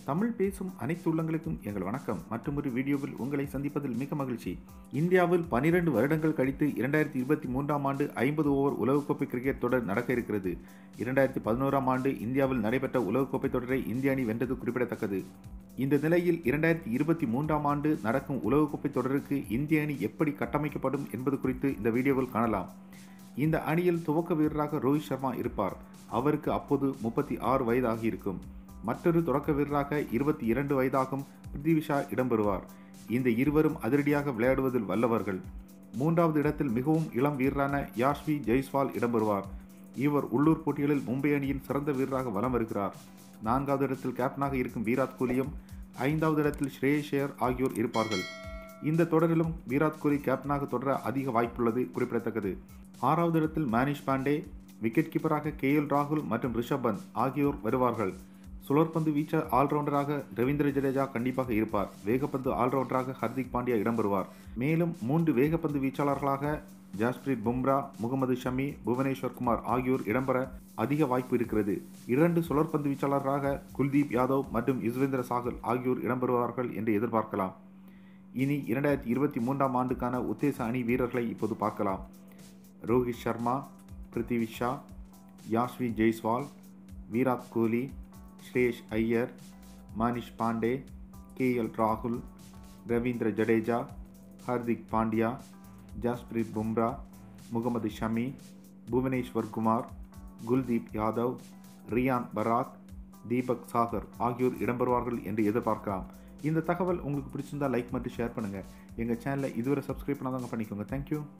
தமிழ் பேசும் அனைத்து உள்ளங்களுக்கும் எங்கள் வணக்கம் மற்றொரு வீடியோவில் உங்களை சந்திப்பதில் மிக மகிழ்ச்சி இந்தியாவில் பனிரெண்டு வருடங்கள் கழித்து இரண்டாயிரத்தி இருபத்தி மூன்றாம் ஆண்டு ஐம்பது ஓவர் உலகக்கோப்பை கிரிக்கெட் தொடர் நடக்க இருக்கிறது இரண்டாயிரத்தி பதினோராம் ஆண்டு இந்தியாவில் நடைபெற்ற உலகக்கோப்பை தொடரை இந்திய அணி வென்றது குறிப்பிடத்தக்கது இந்த நிலையில் இரண்டாயிரத்தி இருபத்தி மூன்றாம் ஆண்டு நடக்கும் உலகக்கோப்பை தொடருக்கு இந்திய அணி எப்படி கட்டமைக்கப்படும் என்பது குறித்து இந்த வீடியோவில் காணலாம் இந்த அணியில் துவக்க வீரராக ரோஹித் சர்மா இருப்பார் அவருக்கு அப்போது முப்பத்தி ஆறு வயது ஆகியிருக்கும் மற்றொரு தொடக்க வீரராக இருபத்தி இரண்டு வயதாகும் பிருத்திவி ஷா இடம்பெறுவார் இந்த இருவரும் அதிரடியாக விளையாடுவதில் வல்லவர்கள் மூன்றாவது இடத்தில் மிகவும் இளம் வீரரான யாஷ்வி ஜெய்ஸ்வால் இடம்பெறுவார் இவர் உள்ளூர் போட்டிகளில் மும்பை அணியின் சிறந்த வீரராக வலம் வருகிறார் நான்காவது இடத்தில் கேப்டனாக இருக்கும் விராட் கோலியும் ஐந்தாவது இடத்தில் ஸ்ரேயஸ் ஐயர் ஆகியோர் இருப்பார்கள் இந்த தொடரிலும் விராட் கோலி கேப்டனாக தொடர அதிக வாய்ப்புள்ளது குறிப்பிடத்தக்கது ஆறாவது இடத்தில் மானிஷ் பாண்டே விக்கெட் கீப்பராக கே எல் ராகுல் மற்றும் ரிஷப் பந்த் ஆகியோர் வருவார்கள் சுழற்பந்து வீச்ச ஆல்ரவுண்டராக ரவீந்திர ஜடேஜா கண்டிப்பாக இருப்பார் வேகப்பந்து ஆல்ரவுண்டராக ஹர்திக் பாண்டியா இடம்பெறுவார் மேலும் மூன்று வேகப்பந்து வீச்சாளர்களாக ஜாஸ்பிரீத் பும்ரா முகமது ஷமி புவனேஸ்வர் குமார் ஆகியோர் இடம்பெற அதிக வாய்ப்பு இருக்கிறது இரண்டு சுழற்பந்து வீச்சாளராக குல்தீப் யாதவ் மற்றும் யுஸ்வேந்திர சாகல் ஆகியோர் இடம்பெறுவார்கள் என்று எதிர்பார்க்கலாம் இனி இரண்டாயிரத்தி இருபத்தி மூன்றாம் ஆண்டுக்கான உத்தேச அணி வீரர்களை இப்போது பார்க்கலாம் ரோஹித் சர்மா பிருத்திவி ஷா யாஷ்வி ஜெய்ஸ்வால் விராட் கோலி ஸ்ரேஷ் ஐயர் மானிஷ் பாண்டே கே எல் ராகுல் ரவீந்திர ஜடேஜா ஹர்திக் பாண்டியா ஜாஸ்பிரீத் பும்ரா முகமது ஷமி புவனேஸ்வர் குமார் குல்தீப் யாதவ் ரியான் பராக் தீபக் சாகர் ஆகியோர் இடம்பெறுவார்கள் என்று எதிர்பார்க்கலாம் இந்த தகவல் உங்களுக்கு பிடிச்சிருந்தா லைக் மற்றும் ஷேர் பண்ணுங்கள் எங்கள் சேனலை இதுவரை சப்ஸ்கிரைப் பண்ணாதவங்க பண்ணிக்கோங்க தேங்க்யூ